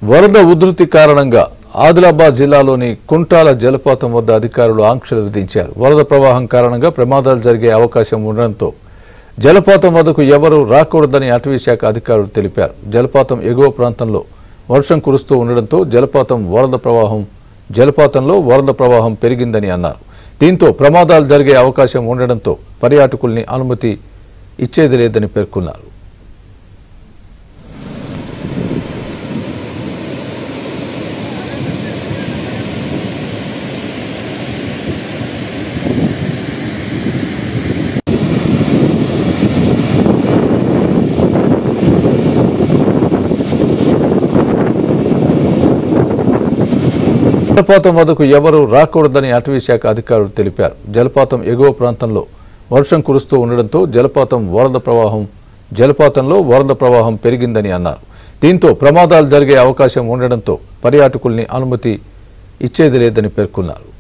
వరద ఉధృతి కారణంగా ఆదిలాబాద్ జిల్లాలోని కుంటాల జలపాతం వద్ద అధికారులు ఆంక్షలు విధించారు వరద ప్రవాహం కారణంగా ప్రమాదాలు జరిగే అవకాశం ఉండడంతో జలపాతం వద్దకు ఎవరూ రాకూడదని అటవీ శాఖ అధికారులు తెలిపారు జలపాతం ఎగువ ప్రాంతంలో వర్షం కురుస్తూ ఉండడంతో జలపాతం వరద ప్రవాహం జలపాతంలో వరద ప్రవాహం పెరిగిందని అన్నారు దీంతో ప్రమాదాలు జరిగే అవకాశం ఉండడంతో పర్యాటకుల్ని అనుమతి ఇచ్చేది లేదని పేర్కొన్నారు జలపాతం వద్దకు ఎవరూ రాకూడదని అటవీ శాఖ అధికారులు తెలిపారు జలపాతం ఎగువ ప్రాంతంలో వర్షం కురుస్తూ ఉండడంతో జలపాతం వరద ప్రవాహం జలపాతంలో వరద ప్రవాహం పెరిగిందని అన్నారు దీంతో ప్రమాదాలు జరిగే అవకాశం ఉండడంతో పర్యాటకుల్ని అనుమతి ఇచ్చేది లేదని పేర్కొన్నారు